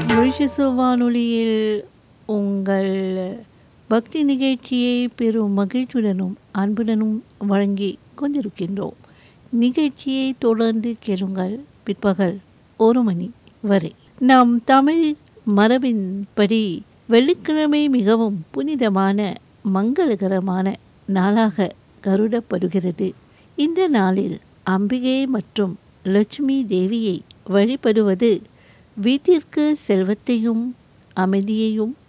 மொழிசு வானொலியில் உங்கள் பக்தி நிகழ்ச்சியை பெரும் மகிழ்ச்சியுடனும் அன்புடனும் வழங்கி கொண்டிருக்கின்றோம் நிகழ்ச்சியை தொடர்ந்து கேளுங்கள் பிற்பகல் ஒரு மணி வரை நம் தமிழ் மரபின்படி வெள்ளிக்கிழமை மிகவும் புனிதமான மங்களகரமான நாளாக கருதப்படுகிறது இந்த நாளில் அம்பிகை மற்றும் லட்சுமி தேவியை வழிபடுவது வீட்டிற்கு செல்வத்தையும் அமைதியையும்